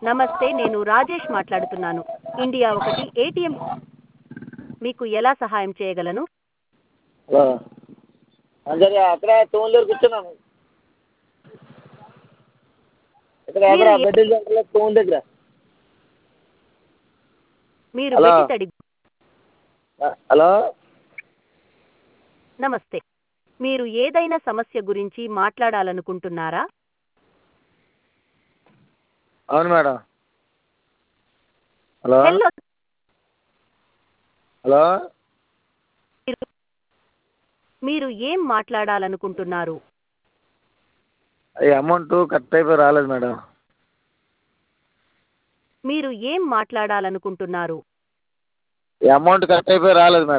నమస్తే నేను రాజేష్ మాట్లాడుతున్నాను ఇండియా ఒకటి ఏటీఎం మీకు ఎలా సహాయం చేయగలను హలో సరే అక్కడ తోములూరు కూర్చున్నాను ఇక్కడ అక్కడ మీరు ఏ- బెడ్డీల దగ్గర తోముల దగ్గర మీరు హలో. వెట్టి తడి హలో నమస్తే మీరు ఏదైనా సమస్య గురించి మాట్లాడాలనుకుంటున్నారా అవును మేడం హలో హలో హలో మీరు- మీరు ఏం మాట్లాడాలనుకుంటున్నారు ఈ అమౌంట్ కట్ అయిపోయి రాలేదు మేడం మీరు ఏం మాట్లాడాలనుకుంటున్నారు ఈ అమౌంట్ కట్ అయిపోయి రాలేదు మేడం